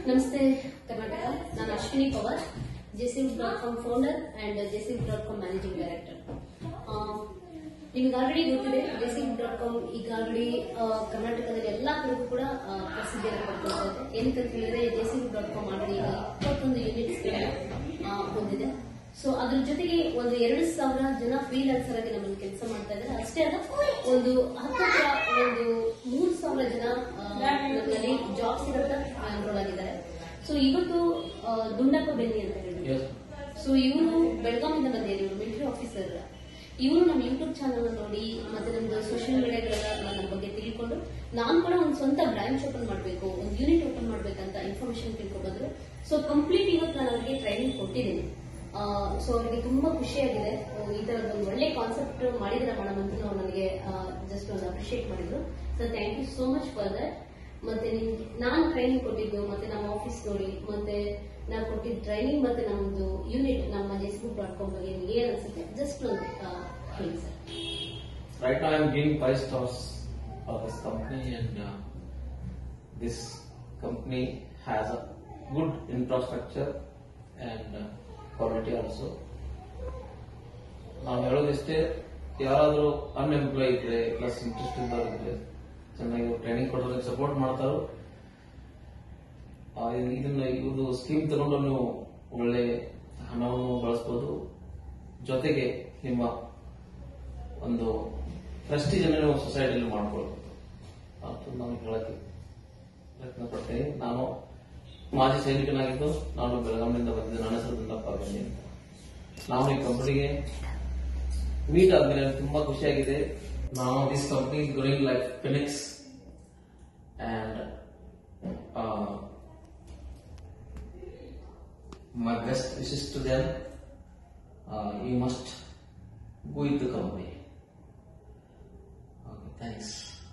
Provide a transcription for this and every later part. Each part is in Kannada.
ನಮಸ್ತೆ ಕರ್ನಾಟಕ ನಾನು ಅಶ್ವಿನಿ ಪವರ್ ಜೆಸಿವ್ ಡಾಟ್ ಕಾಮ್ ಫೌಂಡರ್ ಅಂಡ್ ಜೆಸಿವ್ ಡಾಟ್ ಕಾಮ್ ಮ್ಯಾನೇಜಿಂಗ್ ಡೈರೆಕ್ಟರ್ ನಿಮ್ಗೆ ಆಲ್ರೆಡಿ ಗೊತ್ತಿದೆ ಜೆಸಿವ್ ಡಾಟ್ ಕಾಮ್ ಈಗ ಆಲ್ರೆಡಿ ಕರ್ನಾಟಕದಲ್ಲಿ ಎಲ್ಲಾ ಕಡೆಗೂ ಕೂಡ ಆ, ಪ್ರಸಿದ್ಧಿಯನ್ನು ಪಡ್ಕೊಳ್ತಾ ಇದೆ ಏನಂತ ಹೇಳಿದ್ರೆ ಜೆಸಿವ್ ಡಾಟ್ ಕಾಮ್ ಆಲ್ರೆಡಿ ಈಗ ಇಪ್ಪತ್ತೊಂದು ಯೂನಿಟ್ಸ್ ಹೊಂದಿದೆ ಸೊ ಅದ್ರ ಜೊತೆಗೆ ಒಂದು ಎರಡು ಸಾವಿರ ಜನ ಫ್ರೀಲಾನ್ಸರ್ ಆಗಿ ನಮ್ಮಲ್ಲಿ ಕೆಲಸ ಮಾಡ್ತಾ ಇದ್ದಾರೆ ಅಷ್ಟೇ ಅಲ್ಲ ಒಂದು ಹತ್ತತ್ರ ಒಂದು ಮೂರು ಸಾವಿರ ಜನ ಆ, ನಮ್ಮಲ್ಲಿ ಜಾಬ್ ಸಿಗತ್ತ ಎನ್ರೋಲ್ ಆಗಿದ್ದಾರೆ ಸೊ ಇವತ್ತು ಆ, ದುಂಡಪ್ಪ ಬೆನ್ನಿ ಅಂತ ಹೇಳಿದ್ರು ಸೊ ಇವರು ಬೆಳಗಾವಿಂದ ಬಂದಿದ್ದಾರೆ ಇವರು ಮಿಲಿಟರಿ ಆಫೀಸರ್ ಇವರು ನಮ್ಮ ಯೂಟ್ಯೂಬ್ ಚಾನಲ್ ನೋಡಿ ಮತ್ತೆ ನಮ್ದು ಸೋಷಿಯಲ್ ಮೀಡಿಯಾಗಳೆಲ್ಲ ನಮ್ಮ ಬಗ್ಗೆ ತಿಳ್ಕೊಂಡು ನಾನು ಕೂಡ ಒಂದು ಸ್ವಂತ ಬ್ರಾಂಚ್ ಓಪನ್ ಮಾಡಬೇಕು ಒಂದು ಯೂನಿಟ್ ಓಪನ್ ಮಾಡ್ಬೇಕಂತ ಇನ್ಫಾರ್ಮೇಶನ್ ತಿಳ್ಕೊಂಡ್ಬಂದ್ರು ಸೊ ಕಂಪ್ಲೀಟ್ ಇವತ್ತು ನಾನು ಅವರಿಗೆ ಟ್ರೈನಿಂಗ್ ಕೊಟ್ಟಿದ್ದೀನಿ ಸೊ ಅವರಿಗೆ ತುಂಬಾ ಖುಷಿಯಾಗಿದೆ ಆ, ಈ ತರದ ಒಂದು ಒಳ್ಳೆ ಕಾನ್ಸೆಪ್ಟ್ ಮಾಡಿದ್ರೆ ಮೇಡಮ್ ಅಂತ ನಾವು ನನಗೆ ಜಸ್ಟ್ ಒಂದು ಅಪ್ರಿಶಿಯೇಟ್ ಮಾಡಿದ್ರು so thank you so much for that ಮತ್ತೆ ನಿಮ್ಗೆ ನಾನು ಟ್ರೈನಿಂಗ್ ಕೊಟ್ಟಿದ್ದು ಮತ್ತೆ ನಮ್ಮ ಆಫೀಸ್ ನೋಡಿ ಮತ್ತೆ ನಾವು ಕೊಟ್ಟಿದ್ದ ಟ್ರೈನಿಂಗ್ ಮತ್ತೆ ನಮ್ದು ಯೂನಿಟ್ ನಮ್ಮ ಜೆಸ್ಬುಕ್ ಡಾಟ್ ಕಾಮ್ ಬಗ್ಗೆ ನಿಮ್ಗೆ ಏನ್ ಅನ್ಸುತ್ತೆ ಜಸ್ಟ್ ಒಂದು ಆ, ಹೇಳಿ sir Right now, I'm giving five stars of this company, and uh, this company has a good infrastructure and uh, quality also. ನಾವು ಹೇಳೋದಿಷ್ಟೇ ಯಾರಾದರೂ ಅನ್ಎಂಪ್ಲಾಯ್ ಇದ್ರೆ ಪ್ಲಸ್ ಇಂಟ್ರೆಸ್ಟ್ ಇದ್ದವ್ರು ಇದ್ರೆ ಚೆನ್ನಾಗಿ ಟ್ರೈನಿಂಗ್ ಕೊಡೋದಕ್ಕೆ ಸಪೋರ್ಟ್ ಮಾಡ್ತಾರೋ ಆ, ಇದನ್ನ ಇದು ಸ್ಕೀಮ್ ತಗೊಂಡು ನೀವು ಒಳ್ಳೆ ಹಣವನ್ನು ಬಳಸ್ಬೋದು ಜೊತೆಗೆ ನಿಮ್ಮ ಒಂದು ಪ್ರೆಸ್ಟೀಜ್ ಅನ್ನು ನೀವು ಸೊಸೈಟಿಯಲ್ಲಿ ಮಾಡ್ಕೊಳ್ಬೋದು ಅಂತ ನಾನು ಹೇಳಕ್ಕೆ ಪ್ರಯತ್ನ ಪಡ್ತೀನಿ ನಾನು ಮಾಜಿ ಸೈನಿಕನಾಗಿದ್ದು ನಾನು ಬೆಳಗಾವಿನಿಂದ ಬಂದಿದ್ದೆ ನನ್ನ ಹೆಸರು ದುಂಡಪ್ಪ ಬೆನ್ನಿ ಅಂತ ನಾವು ಈ ಕಂಪನಿಗೆ ಮೀಟ್ ಆದ್ಮೇಲೆ ನನಗೆ ತುಂಬಾ ಖುಷಿಯಾಗಿದೆ ನಾವು this company growing like phoenix and my best wishes to them. Uh, you must go with the company. Okay, thanks.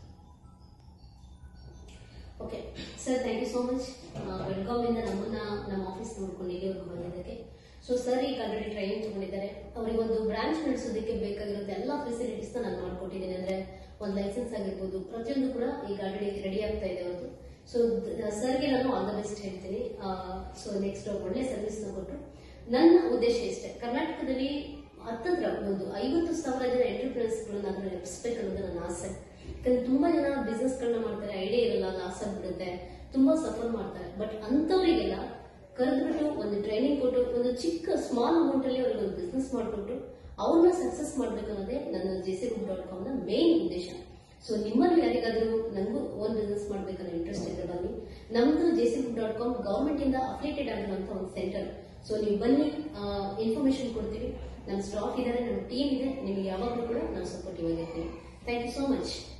Okay sir thank you so much ಬೆಳಗಾವಿಯಿಂದ ನಮ್ಮನ್ನ ನಮ್ಮ ಆಫೀಸ್ ನೋಡ್ಕೊಂಡು ಇಲ್ಲಿವರೆಗೂ ಬಂದಿದ್ದಕ್ಕೆ ಸೊ ಸರ್ ಈಗ ಆಲ್ರೆಡಿ ಟ್ರೈನಿಂಗ್ ತಗೊಂಡಿದ್ದಾರೆ ಅವರಿಗೆ ಒಂದು ಬ್ರಾಂಚ್ ನಡೆಸೋದಕ್ಕೆ ಬೇಕಾಗಿರೋದು ಎಲ್ಲ ಫೆಸಿಲಿಟೀಸ್ ನಾನು ಮಾಡ್ಕೊಟ್ಟಿದ್ದೀನಿ ಅಂದ್ರೆ ಒಂದು ಲೈಸೆನ್ಸ್ ಆಗಿರ್ಬೋದು ಪ್ರತಿಯೊಂದು ಕೂಡ ಈಗ ಆಲ್ರೆಡಿ ರೆಡಿ ಆಗ್ತಾ ಇದೆ ಅವ್ರದ್ದು ಸೊ ಸರ್ಗೆ ನಾನು ಆಲ್ ದ ಬೆಸ್ಟ್ ಹೇಳ್ತೀನಿ ಸೊ ನೆಕ್ಸ್ಟ್ ಒಳ್ಳೆ ಸರ್ವಿಸ್ ಕೊಟ್ಟರು ನನ್ನ ಉದ್ದೇಶ ಇಷ್ಟೇ ಕರ್ನಾಟಕದಲ್ಲಿ ಹತ್ತತ್ರ ಒಂದು ಐವತ್ತು ಸಾವಿರ ಜನ ಎಂಟರ್ಪ್ರಿನರ್ಸ್ ಗಳನ್ನ ಅದನ್ನ ಎಬ್ಬಿಸ್ಬೇಕು ಅನ್ನೋದು ನನ್ನ ಆಸೆ ಯಾಕಂದ್ರೆ ತುಂಬಾ ಜನ ಬಿಸ್ನೆಸ್ ಗಳನ್ನ ಮಾಡ್ತಾರೆ ಐಡಿಯಾ ಇರಲ್ಲ ಲಾಸ್ ಆಗ್ಬಿಡುತ್ತೆ ತುಂಬಾ ಸಫರ್ ಮಾಡ್ತಾರೆ ಬಟ್ ಅಂತವರಿಗೆಲ್ಲ ಕರೆದ್ಬಿಟ್ಟು ಒಂದು ಟ್ರೈನಿಂಗ್ ಕೊಟ್ಟು ಒಂದು ಚಿಕ್ಕ ಸ್ಮಾಲ್ ಅಮೌಂಟ್ ಅಲ್ಲಿ ಅವ್ರಿಗೆ ಒಂದು ಬಿಸ್ನೆಸ್ ಮಾಡಿಕೊಟ್ಟು ಅವ್ರನ್ನ ಸಕ್ಸಸ್ ಮಾಡ್ಬೇಕು ಅನ್ನೋದೇ ನನ್ನ ಜೆಸಿ ಬುಕ್ ಡಾಟ್ ಕಾಮ್ ನ ಮೇನ್ ಉದ್ದೇಶ ಸೊ ನಿಮ್ಮಲ್ಲಿ ಯಾರಿಗಾದ್ರೂ ನನಗೂ ಓನ್ ಬಿಸ್ನೆಸ್ ಮಾಡ್ಬೇಕನ್ನೋ ಇಂಟ್ರೆಸ್ಟ್ ಇದ್ರೆ ಬನ್ನಿ ನಮ್ದು JC book dot com government ಇಂದ ಅಫಿಲಿಯೇಟೆಡ್ ಆಗಿರುವಂತ ಒಂದು ಸೆಂಟರ್ ಸೊ ನೀವು ಬನ್ನಿ ಇನ್ಫಾರ್ಮೇಶನ್ ಕೊಡ್ತೀವಿ ನಮ್ಮ ಸ್ಟಾಫ್ ಇದ್ದಾರೆ ನಮ್ಮ ಟೀಮ್ ಇದೆ ನಿಮಗೆ ಯಾವಾಗಲೂ ಕೂಡ ನಾವು ಸಪೋರ್ಟಿವ್ ಆಗಿರ್ತೀವಿ ಥ್ಯಾಂಕ್ ಯು ಸೋ ಮಚ್